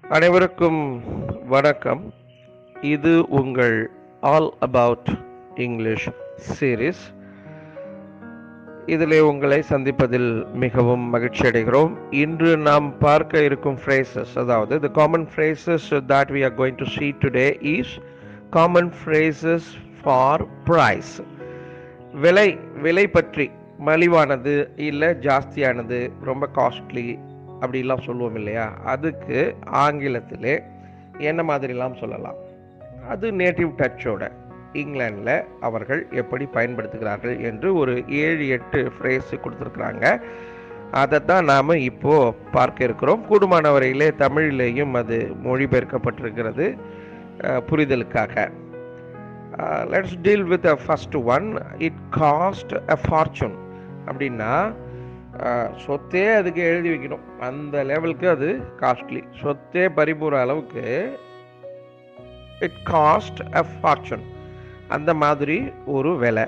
அனைவருக்கும் வணக்கம் இது உங்கள் ஆல் அபவுட் இங்கிலீஷ் சீரீஸ் இதிலே உங்களை சந்திப்பதில் மிகவும் மகிழ்ச்சி அடைகிறோம் இன்று நாம் பார்க்க இருக்கும் phrases அதாவது the common phrases that we are going to see today is common phrases for price விலை விலை பற்றி மலிவானது இல்லை ஜாஸ்தியானது ரொம்ப காஸ்ட்லி அப்படிலாம் சொல்லுவோம் இல்லையா அதுக்கு ஆங்கிலத்திலே என்ன மாதிரிலாம் சொல்லலாம் அது நேட்டிவ் டச்சோட இங்கிலாண்டில் அவர்கள் எப்படி பயன்படுத்துகிறார்கள் என்று ஒரு ஏழு எட்டு ஃப்ரேஸ் கொடுத்துருக்குறாங்க அதை தான் நாம் இப்போது பார்க்க இருக்கிறோம் கூடுமான வரையிலே தமிழிலேயும் அது மொழிபெயர்க்கப்பட்டிருக்கிறது அஹ், புரிதலுக்காக let's deal with a first one it cost a fortune அப்படின்னா அஹ், சொத்தே அதுக்கு எழுதி வைக்கணும் அந்த லெவலுக்கு அது காஸ்ட்லி சொத்தே பறிபூர அளவுக்கு இட் காஸ்ட் அ ஃபார்ச்சூன் அந்த மாதிரி ஒரு விலை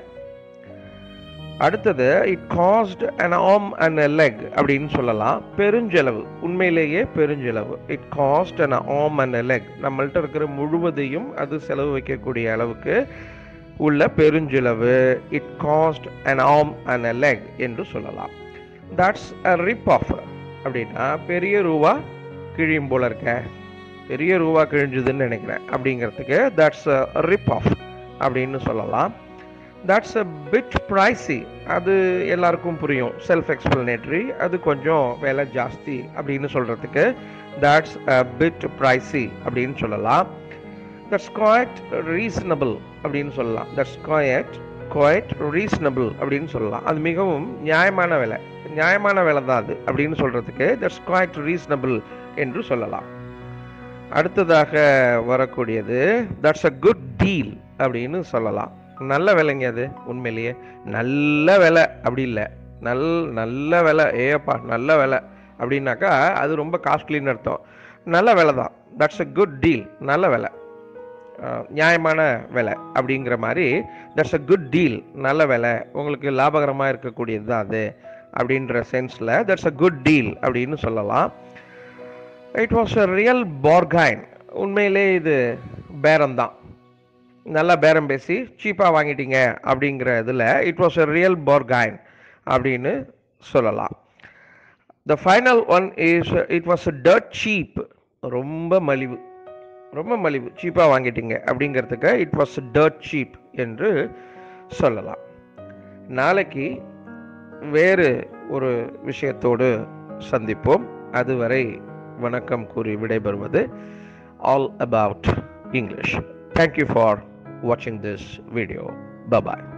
அடுத்தது it cost an arm and a leg அப்படின்னு சொல்லலாம் பெருஞ்செலவு உண்மையிலேயே பெருஞ்செலவு it cost an arm and a leg நம்மள்ட்ட இருக்கிற முழுவதையும் அது செலவு வைக்கக்கூடிய அளவுக்கு உள்ள பெருஞ்செலவு it cost an arm and a leg என்று சொல்லலாம் தட்ஸ் அ ரிப் ஆஃப் அப்படின்னா பெரிய ரூபா கிழியும் போல இருக்க பெரிய ரூபா கிழிஞ்சுதுன்னு நினைக்கிறேன் அப்படிங்கிறதுக்கு தட்ஸ் அ ரிப் ஆஃப் அப்படின்னு சொல்லலாம் தட்ஸ் அ பிட் ப்ரைஸி அது எல்லாருக்கும் புரியும் செல்ஃப் எக்ஸ்பிளனேட்டரி அது கொஞ்சம் விலை ஜாஸ்தி அப்படின்னு சொல்கிறதுக்கு தட்ஸ் அ பிட் ப்ரைஸி அப்படின்னு சொல்லலாம் தட்ஸ் குவாய்ட் ரீசனபிள் அப்படின்னு சொல்லலாம் தட்ஸ் குவாய்ட் குவாய்ட் ரீசனபிள் அப்படின்னு சொல்லலாம் அது மிகவும் நியாயமான விலை நியாயமான விலை தான் அது அப்படின்னு சொல்கிறதுக்கு தட்ஸ் குவாய்ட் ரீசனபிள் என்று சொல்லலாம் அடுத்ததாக வரக்கூடியது தட்ஸ் அ குட் டீல் அப்படின்னு சொல்லலாம் நல்ல விலைங்க அது உண்மையிலேயே நல்ல விலை அப்படி இல்லை நல் நல்ல விலை ஏப்பா நல்ல விலை அப்படின்னாக்கா அது ரொம்ப காஸ்ட்லின்னு அர்த்தம் நல்ல விலை தான் தட்ஸ் அ குட் டீல் நல்ல விலை அஹ், நியாயமான விலை அப்படிங்கிற மாதிரி தட்ஸ் அ குட் டீல் நல்ல விலை உங்களுக்கு லாபகரமாக இருக்கக்கூடியது தான் அது அப்படின்ற சென்ஸில் தட்ஸ் அ குட் டீல் அப்படின்னு சொல்லலாம் it was a real bargain உண்மையிலே இது பேரம் தான் நல்லா பேரம் பேசி சீப்பாக வாங்கிட்டீங்க அப்படிங்கிற இதில் it was a real bargain அப்படின்னு சொல்லலாம் the final one is it was a dirt cheap ரொம்ப மலிவு ரொம்ப மலிவு சீப்பாக வாங்கிட்டீங்க அப்படிங்கிறதுக்கு இட் வாஸ் டர்ட் சீப் என்று சொல்லலாம் நாளைக்கு வேறு ஒரு விஷயத்தோடு சந்திப்போம் அதுவரை வணக்கம் கூறி விடைபெறுவது all about English thank you for வாட்சிங் திஸ் வீடியோ பபாய்